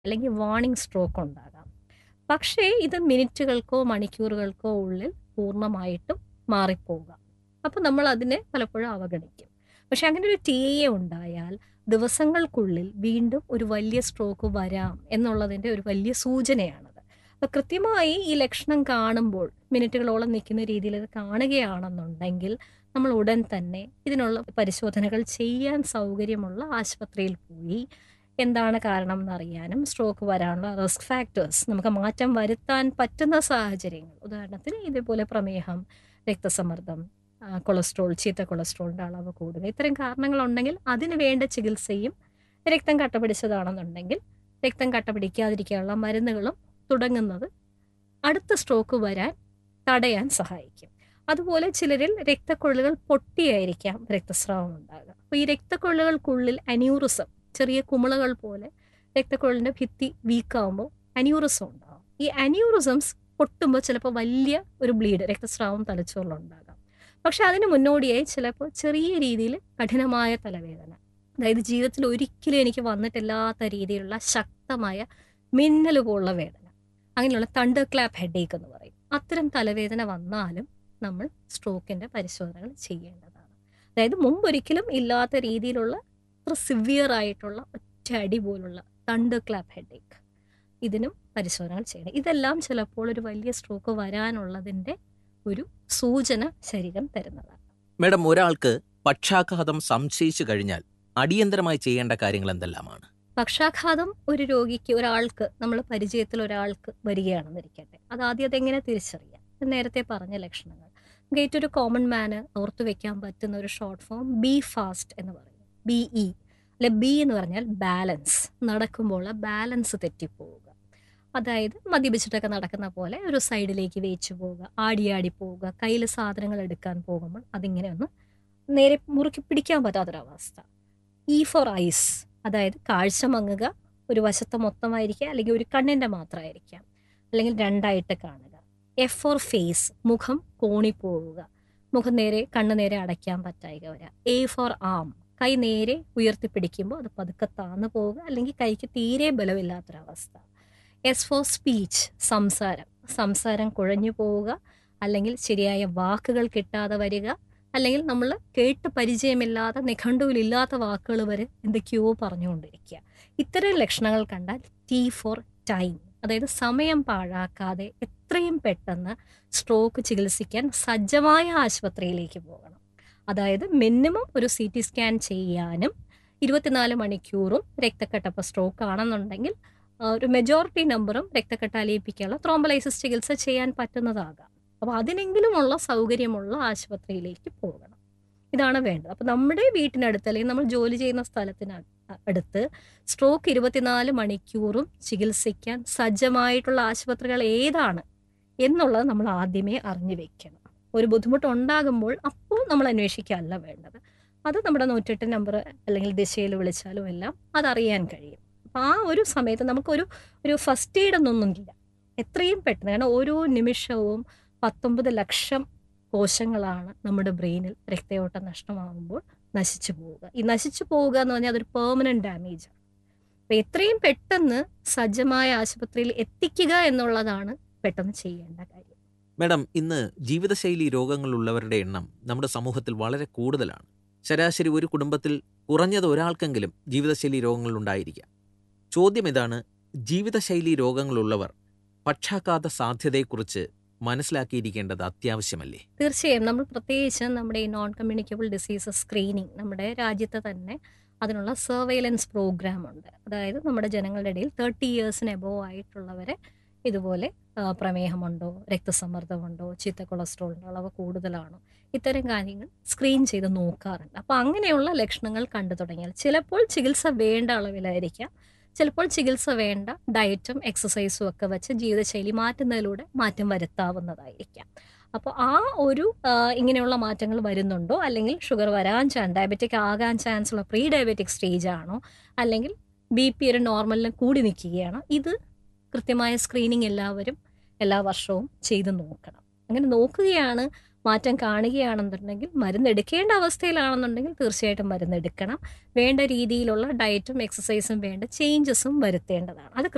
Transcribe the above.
അല്ലെങ്കിൽ warning stroke ഉണ്ടാകാം പക്ഷേ ഇത് മിനിറ്റുകൾക്കോ മണിക്കൂറുകൾക്കോ ഉള്ളിൽ പൂർണ്ണമായിട്ടും മാറിപ്പോകാം അപ്പോൾ നമ്മൾ അതിനെ പലപ്പോഴും അവഗണിക്കും പക്ഷെ അങ്ങനെ ഒരു ടി എ ഉണ്ടായാൽ ദിവസങ്ങൾക്കുള്ളിൽ വീണ്ടും ഒരു വലിയ സ്ട്രോക്ക് വരാം എന്നുള്ളതിൻ്റെ ഒരു വലിയ സൂചനയാണത് അപ്പോൾ കൃത്യമായി ഈ ലക്ഷണം കാണുമ്പോൾ മിനിറ്റുകളോളം നിൽക്കുന്ന രീതിയിൽ ഇത് കാണുകയാണെന്നുണ്ടെങ്കിൽ നമ്മൾ ഉടൻ തന്നെ ഇതിനുള്ള പരിശോധനകൾ ചെയ്യാൻ സൗകര്യമുള്ള ആശുപത്രിയിൽ പോയി എന്താണ് കാരണം എന്നറിയാനും സ്ട്രോക്ക് വരാനുള്ള റിസ്ക് ഫാക്ടേഴ്സ് നമുക്ക് മാറ്റം വരുത്താൻ പറ്റുന്ന സാഹചര്യങ്ങൾ ഉദാഹരണത്തിന് ഇതേപോലെ പ്രമേഹം രക്തസമ്മർദ്ദം ആ, കൊളസ്ട്രോൾ ചീത്ത കൊളസ്ട്രോളിൻ്റെ അളവ് കൂടുക ഇത്തരം കാരണങ്ങളുണ്ടെങ്കിൽ അതിന് വേണ്ട ചികിത്സയും രക്തം കട്ട പിടിച്ചതാണെന്നുണ്ടെങ്കിൽ രക്തം കട്ട പിടിക്കാതിരിക്കാനുള്ള മരുന്നുകളും തുടങ്ങുന്നത് അടുത്ത സ്ട്രോക്ക് വരാൻ തടയാൻ സഹായിക്കും അതുപോലെ ചിലരിൽ രക്തക്കൊള്ളുകൾ പൊട്ടിയായിരിക്കാം രക്തസ്രാവം ഉണ്ടാകുക അപ്പോൾ ഈ രക്തക്കൊള്ളുകൾക്കുള്ളിൽ അന്യൂറിസം ചെറിയ കുമിളകൾ പോലെ രക്തക്കൊള്ളിൻ്റെ ഭിത്തി വീക്കാവുമ്പോൾ അന്യൂറിസം ഉണ്ടാകും ഈ അന്യൂറിസംസ് പൊട്ടുമ്പോൾ ചിലപ്പോൾ വലിയ ഒരു ബ്ലീഡ് രക്തസ്രാവം തലച്ചോറിലുണ്ടാകാം പക്ഷെ അതിന് മുന്നോടിയായി ചിലപ്പോൾ ചെറിയ രീതിയിൽ കഠിനമായ തലവേദന അതായത് ജീവിതത്തിൽ ഒരിക്കലും എനിക്ക് വന്നിട്ടില്ലാത്ത രീതിയിലുള്ള ശക്തമായ മിന്നൽ പോലുള്ള വേദന അങ്ങനെയുള്ള തണ്ടർ ക്ലാപ്പ് ഹെഡേക്ക് എന്ന് പറയും അത്തരം തലവേദന വന്നാലും നമ്മൾ സ്ട്രോക്കിൻ്റെ പരിശോധനകൾ ചെയ്യേണ്ടതാണ് അതായത് മുമ്പൊരിക്കലും ഇല്ലാത്ത രീതിയിലുള്ള അത്ര സിവിയർ ആയിട്ടുള്ള ഒറ്റ അടി പോലുള്ള തണ്ടർ ക്ലാപ്പ് ഹെഡേക്ക് ഇതിനും പരിശോധനകൾ ചെയ്യണം ഇതെല്ലാം ചിലപ്പോൾ ഒരു വലിയ സ്ട്രോക്ക് വരാനുള്ളതിൻ്റെ ഒരു സൂചന ശരീരം തരുന്നതാണ് മേഡം ഒരാൾക്ക് പക്ഷാഘാതം സംശയിച്ചു കഴിഞ്ഞാൽ അടിയന്തരമായി ചെയ്യേണ്ട കാര്യങ്ങൾ എന്തെല്ലാമാണ് പക്ഷാഘാതം ഒരു രോഗിക്ക് ഒരാൾക്ക് നമ്മൾ പരിചയത്തിൽ ഒരാൾക്ക് വരികയാണെന്നിരിക്കട്ടെ അത് ആദ്യം അതെങ്ങനെ തിരിച്ചറിയാം ഞാൻ നേരത്തെ പറഞ്ഞ ലക്ഷണങ്ങൾ നമുക്ക് ഏറ്റവും ഒരു കോമൺ മാന് ഓർത്തു വെക്കാൻ പറ്റുന്ന ഒരു ഷോർട്ട് ഫോം ബി ഫാസ്റ്റ് എന്ന് പറയും ബി ഇ അല്ലെ ബി എന്ന് പറഞ്ഞാൽ ബാലൻസ് നടക്കുമ്പോൾ ബാലൻസ് തെറ്റിപ്പോവുക അതായത് മദ്യപിച്ചിട്ടൊക്കെ നടക്കുന്ന പോലെ ഒരു സൈഡിലേക്ക് വേച്ചു പോവുക ആടിയാടി പോവുക കയ്യിൽ സാധനങ്ങൾ എടുക്കാൻ പോകുമ്പോൾ അതിങ്ങനെ ഒന്ന് നേരെ മുറുക്കി പിടിക്കാൻ പറ്റാത്തൊരവസ്ഥ ഇ ഫോർ ഐസ് അതായത് കാഴ്ച മങ്ങുക ഒരു വശത്തെ മൊത്തമായിരിക്കുക അല്ലെങ്കിൽ ഒരു കണ്ണിൻ്റെ മാത്രമായിരിക്കാം അല്ലെങ്കിൽ രണ്ടായിട്ട് കാണുക എഫ് ഫോർ ഫേസ് മുഖം കോണിപ്പോവുക മുഖം നേരെ കണ്ണ് നേരെ അടയ്ക്കാൻ പറ്റായിക വരിക എ ഫോർ ആം കൈ നേരെ ഉയർത്തിപ്പിടിക്കുമ്പോൾ അത് പതുക്കെ താന്നു പോവുക അല്ലെങ്കിൽ കൈക്ക് തീരെ ബലമില്ലാത്തൊരവസ്ഥ എസ് ഫോർ സ്പീച്ച് സംസാരം സംസാരം കുഴഞ്ഞു പോവുക അല്ലെങ്കിൽ ശരിയായ വാക്കുകൾ കിട്ടാതെ വരിക അല്ലെങ്കിൽ നമ്മൾ കേട്ട് പരിചയമില്ലാത്ത നിഘണ്ടുവിലില്ലാത്ത വാക്കുകൾ വരെ എന്തൊക്കെയോ പറഞ്ഞുകൊണ്ടിരിക്കുക ഇത്തരം ലക്ഷണങ്ങൾ കണ്ടാൽ ടി ഫോർ ടൈം അതായത് സമയം പാഴാക്കാതെ എത്രയും പെട്ടെന്ന് സ്ട്രോക്ക് ചികിത്സിക്കാൻ സജ്ജമായ ആശുപത്രിയിലേക്ക് പോകണം അതായത് മിനിമം ഒരു സി ടി സ്കാൻ ചെയ്യാനും ഇരുപത്തിനാല് മണിക്കൂറും രക്തക്കെട്ടപ്പോൾ സ്ട്രോക്ക് ആണെന്നുണ്ടെങ്കിൽ ആ, ഒരു മെജോറിറ്റി നമ്പറും രക്തക്കെട്ട് അലിയിപ്പിക്കാനുള്ള ത്രോംബലൈസിസ് ചികിത്സ ചെയ്യാൻ പറ്റുന്നതാകാം അപ്പോൾ അതിനെങ്കിലുമുള്ള സൗകര്യമുള്ള ആശുപത്രിയിലേക്ക് പോകണം ഇതാണ് വേണ്ടത് അപ്പോൾ നമ്മുടെ വീട്ടിനടുത്ത് അല്ലെങ്കിൽ നമ്മൾ ജോലി ചെയ്യുന്ന സ്ഥലത്തിന് അ- അടുത്ത് സ്ട്രോക്ക് ഇരുപത്തിനാല് മണിക്കൂറും ചികിത്സിക്കാൻ സജ്ജമായിട്ടുള്ള ആശുപത്രികൾ ഏതാണ് എന്നുള്ളത് നമ്മൾ ആദ്യമേ അറിഞ്ഞു വെക്കണം ഒരു ബുദ്ധിമുട്ടുണ്ടാകുമ്പോൾ അപ്പോൾ നമ്മൾ അന്വേഷിക്കുകയല്ല വേണ്ടത് അത് നമ്മുടെ നൂറ്റെട്ട് നമ്പർ അല്ലെങ്കിൽ ദിശയിൽ വിളിച്ചാലും എല്ലാം അതറിയാൻ കഴിയും അപ്പോൾ ആ ഒരു സമയത്ത് നമുക്കൊരു ഒരു ഫസ്റ്റ് എയ്ഡ് എന്നൊന്നുമില്ല എത്രയും പെട്ടെന്ന് കാരണം ഓരോ നിമിഷവും പത്തൊമ്പത് ലക്ഷം കോശങ്ങളാണ് നമ്മുടെ ബ്രെയിനിൽ രക്തയോട്ടം നഷ്ടമാകുമ്പോൾ നശിച്ചു പോവുക ഈ നശിച്ചു പോവുക എന്ന് പറഞ്ഞാൽ അതൊരു പെർമനന്റ് ഡാമേജ് ആണ് അപ്പോൾ എത്രയും പെട്ടെന്ന് സജ്ജമായ ആശുപത്രിയിൽ എത്തിക്കുക എന്നുള്ളതാണ് പെട്ടെന്ന് ചെയ്യേണ്ട കാര്യം മേഡം ഇന്ന് ജീവിതശൈലി രോഗങ്ങളുള്ളവരുടെ എണ്ണം നമ്മുടെ സമൂഹത്തിൽ വളരെ കൂടുതലാണ് ശരാശരി ഒരു കുടുംബത്തിൽ കുറഞ്ഞത് ഒരാൾക്കെങ്കിലും ജീവിതശൈലി രോഗങ്ങൾ ഉണ്ടായിരിക്കാം ചോദ്യം ഇതാണ് ജീവിതശൈലി രോഗങ്ങളുള്ളവർ പക്ഷാഘാത സാധ്യതയെക്കുറിച്ച് മനസ്സിലാക്കിയിരിക്കേണ്ടത് അത്യാവശ്യമല്ലേ തീർച്ചയായും നമ്മൾ പ്രത്യേകിച്ച് നമ്മുടെ ഈ നോൺ കമ്മ്യൂണിക്കബിൾ ഡിസീസസ് സ്ക്രീനിങ് നമ്മുടെ രാജ്യത്ത് തന്നെ അതിനുള്ള സർവൈലൻസ് പ്രോഗ്രാം ഉണ്ട് അതായത് നമ്മുടെ ജനങ്ങളുടെ ഇടയിൽ തേർട്ടി ഇയേഴ്സിന് എബോവ് ആയിട്ടുള്ളവരെ ഇതുപോലെ ആ, പ്രമേഹമുണ്ടോ രക്തസമ്മർദ്ദമുണ്ടോ ചീത്ത കൊളസ്ട്രോളിൻ്റെ അളവ് കൂടുതലാണോ ഇത്തരം കാര്യങ്ങൾ സ്ക്രീൻ ചെയ്ത് നോക്കാറുണ്ട് അപ്പോൾ അങ്ങനെയുള്ള ലക്ഷണങ്ങൾ കണ്ടു തുടങ്ങിയാൽ ചിലപ്പോൾ ചികിത്സ വേണ്ട അളവിലായിരിക്കാം ചിലപ്പോൾ ചികിത്സ വേണ്ട ഡയറ്റും എക്സസൈസും ഒക്കെ വെച്ച് ജീവിതശൈലി മാറ്റുന്നതിലൂടെ മാറ്റം വരുത്താവുന്നതായിരിക്കാം അപ്പോൾ ആ ഒരു ആ, ഇങ്ങനെയുള്ള മാറ്റങ്ങൾ വരുന്നുണ്ടോ അല്ലെങ്കിൽ ഷുഗർ വരാൻ ചാൻസ് ഡയബറ്റിക് ആകാൻ ചാൻസ് ഉള്ള പ്രീ ഡയബറ്റിക് സ്റ്റേജ് ആണോ അല്ലെങ്കിൽ ബി പി ഒരു നോർമലിന് കൂടി നിൽക്കുകയാണോ ഇത് കൃത്യമായ സ്ക്രീനിങ് എല്ലാവരും എല്ലാ വർഷവും ചെയ്ത് നോക്കണം അങ്ങനെ നോക്കുകയാണ് മാറ്റം കാണുകയാണെന്നുണ്ടെങ്കിൽ മരുന്ന് എടുക്കേണ്ട അവസ്ഥയിലാണെന്നുണ്ടെങ്കിൽ തീർച്ചയായിട്ടും മരുന്ന് എടുക്കണം വേണ്ട രീതിയിലുള്ള ഡയറ്റും എക്സസൈസും വേണ്ട ചേഞ്ചസും വരുത്തേണ്ടതാണ് അത്